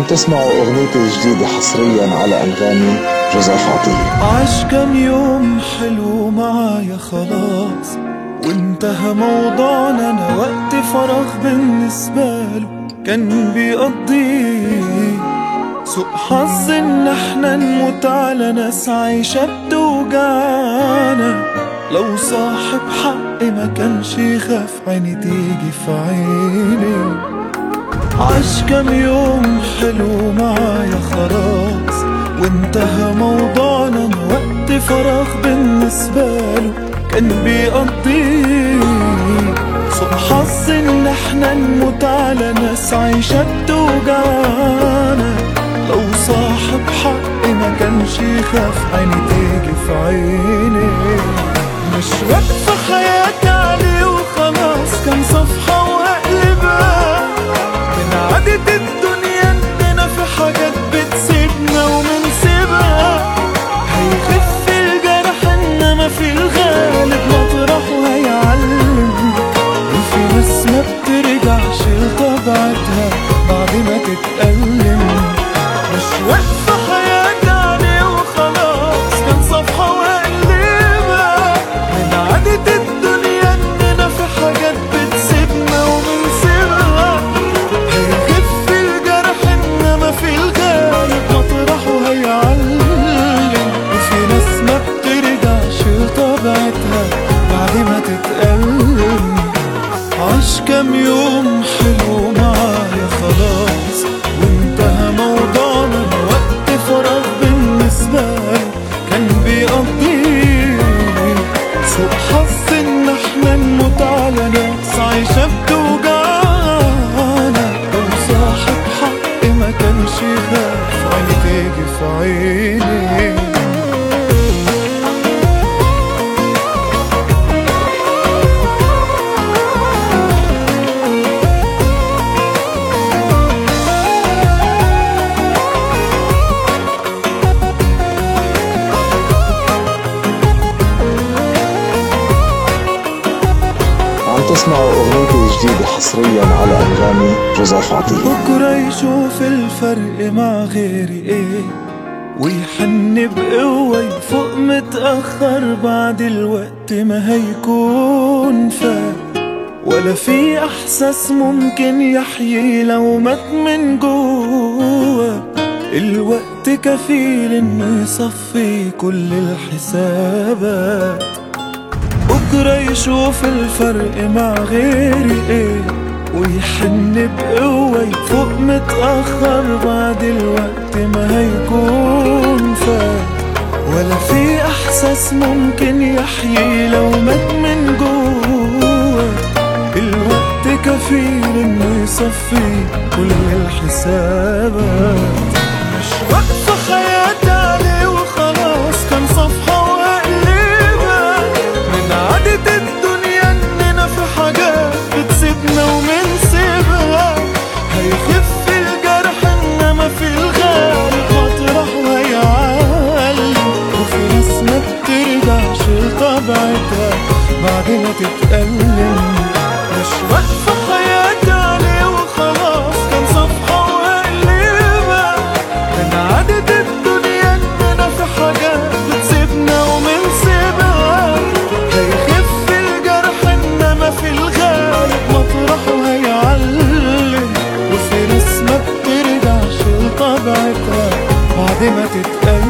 عم تسمعوا أغنيتي الجديدة حصريا على أنغامي جوزيف عطية عاش كم يوم حلو معايا خلاص وانتهى موضوعنا انا وقت فراغ بالنسبة له كان بيقضيه سوء حظ ان احنا نموت على ناس عايشة بتوجعنا لو صاحب حق ما كانش يخاف عيني تيجي في عيني عاش كم يوم حلو معايا خلاص وانتهى موضوعنا أنا وقت فراغ بالنسبة له كان بيقضيه سوء حظ ان احنا نموت على ناس عايشة بتوجعنا لو صاحب حق ما كانش يخاف عيني تيجي في عيني مش واقفة حياتي عليه وخلاص كان صفحة وهقلبها من عادة الدنيا اننا في حاجات بتسيبنا ومنسيبها هيخف الجرح انما في الغالب مطرحه هيعلم وفي ناس ما بترجعش لطبيعتها بعد ما تتألم مش واقفة حياتي عليه وخلاص كان صفحة وقلبها من عادة الدنيا اننا في حاجات بتسيبنا وبنسيبها هيخف الجرح انما في الغالب مطرحه هيعلم وفي ناس ما بترجعش لطبيعتها بعد ما تتألم عاش كام يوم حلو معايا خلاص وانتهى موضوعنا أنا وقت فراغ بالنسبة لي كان بيقضيه سوء حظ ان احنا نموت على ناس عايشة بتوجعنا لو صاحب حق ما كانش يخاف عيني تيجي في عيني عم تسمعوا أغنيتي الجديدة حصريا على أنغامي جوزيف عطية بكرة يشوف الفرق مع غيري ايه ويحن بقوة يفوق متأخر بعد الوقت ما هيكون فات ولا في احساس ممكن يحيي لو مات من جوه الوقت كفيل انه يصفي كل الحسابات بكرة يشوف الفرق مع غيري ايه ويحن بقوة يفوق متأخر بعد الوقت ما هيكون فات ولا في احساس ممكن يحيي لو مات من جوه الوقت كفيل انه يصفي كل الحسابات مش واقفة حياتي عليه وخلاص كان صفحة وقلبها من عادة الدنيا اننا في حاجات بتسيبنا ومنسيبها هيخف الجرح انما في الغالب مطرحه هيعلم وفي ناس ما بترجعش لطبيعتها بعد ما تتألم مش واقفة حياتي عليه وخلاص كان صفحة وقلبها من عادة الدنيا اننا في حاجات بتسيبنا ومنسيبها هيخف الجرح انما في الغالب مطرحه هيعلم وفي ناس ما بترجعش لطبيعتها بعد ما تتألم